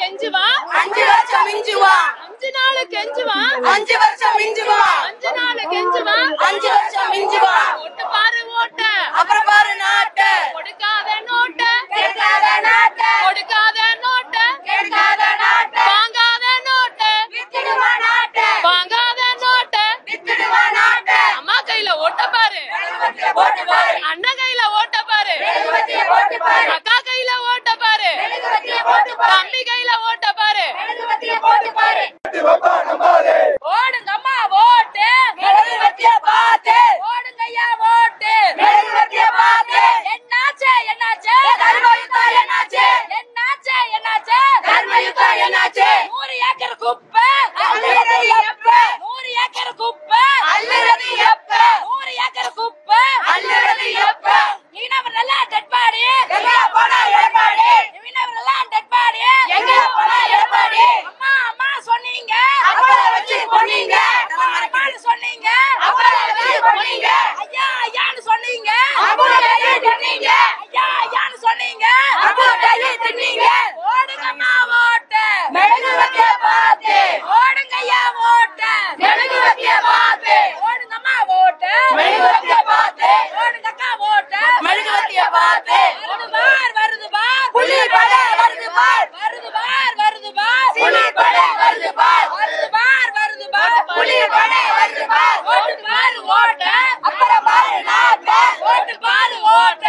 கெஞ்சுவா அஞ்சு வருஷம் மிஞ்சுவா அஞ்சு நாள் கெஞ்சுவா அஞ்சு வருஷம் மிஞ்சுவா அஞ்சு நாள் கெஞ்சுவா அஞ்சு வருஷம் மிஞ்சுவா ஓட்டு பாரு ஓட்ட அப்புறம் பாரு நாட்ட கொடுக்காத நோட்ட கேட்காத நாட்ட கொடுக்காத நோட்ட கேட்காத நாட்ட வாங்காத நோட்ட வித்துடுவா நாட்ட வாங்காத நோட்ட வித்துடுவா நாட்ட அம்மா கையில ஓட்ட பாரு மெழுகுவர்த்திய போட்டு பாரு அண்ணன் கையில ஓட்ட பாரு மெழுகுவர்த்திய போட்டு பாரு அக்கா கையில ஓட்ட பாரு மெழுகுவர்த்திய போட்டு பாரு தம்பி கையில ஓட்ட பாரு மெழுகுவர்த்திய போட்டு பாரு ஓடுங்க அம்மா ஓட்டு மெழுகுவர்த்திய பார்த்து ஓடுங்க ஐயா ஓட்டு மெழுகுவர்த்திய பார்த்து என்னாச்சு என்னாச்சு தர்மயுத்தம் என்னாச்சு என்னாச்சு என்னாச்சு தர்மயுத்தம் என்னாச்சு நூறு ஏக்கர் குப்பை அள்ளுறது எப்ப நூறு ஏக்கர் குப்பை அள்ளுறது எப்ப நூறு ஏக்கர் குப்பை அள்ளுறது எப்ப மீனவர் நல்லா டெட் பாடி எங்க போனா ஏற்பாடு மீனவர் நல்லா டெட் பாடி எங்க போனா ஏற்பாடு அம்மா அம்மா சொன்னீங்க அப்பள வச்சு பொன்னீங்க அம்மான்னு சொன்னீங்க அப்பள வச்சு பொன்னீங்க ஐயா ஐயான்னு சொன்னீங்க அப்பள வச்சு தின்னீங்க ஐயா ஐயான்னு சொன்னீங்க அப்பள வச்சு தின்னீங்க ஓடுங்கம்மா ஓட்டு மெழுகுவர்த்திய பார்த்து ஓடுங்க ஐயா ஓட்டு மெழுகுவர்த்திய பார்த்து ஓடுங்கம்மா ஓட்டு மெழுகுவர்த்திய பார்த்து ஓடுங்க அக்கா ஓட்டு மெழுகுவர்த்திய பார்த்து வருது பார் வருது பார் புலி படை வருது பார் வருது பார் வருது பார் புலி படை வருது பார் வருது பார் வருது பார் புலி படை வருது பார் ஓட்டு பாரு ஓட்ட அப்புறம் பாரு நாட்ட ஓட்டு பாரு ஓட்ட